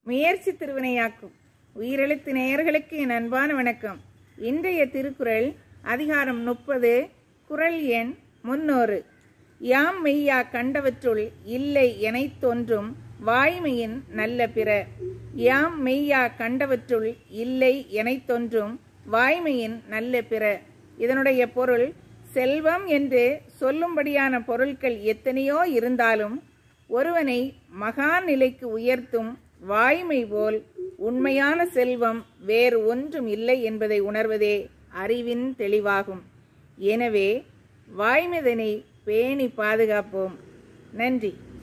முயற்சி திருவினையாக்கும் உயிரெழுத்து நேயர்களுக்கு என் அன்பான வணக்கம் இன்றைய திருக்குறள் அதிகாரம் முப்பது குறள் எண் முன்னூறு யாம் மெய்யா கண்டவற்றுள் இல்லை எனைத் தோன்றும் வாய்மையின் நல்ல பிற யாம் மெய்யா கண்டவற்றுள் இல்லை எனைத் தோன்றும் வாய்மையின் நல்ல பிற இதனுடைய பொருள் செல்வம் என்று சொல்லும்படியான பொருட்கள் எத்தனையோ இருந்தாலும் ஒருவனை மகான் நிலைக்கு உயர்த்தும் வாய்மை போல் உண்மையான செல்வம் வேறு ஒன்றும் இல்லை என்பதை உணர்வதே அறிவின் தெளிவாகும் எனவே வாய்மைதனை பேணி பாதுகாப்போம் நன்றி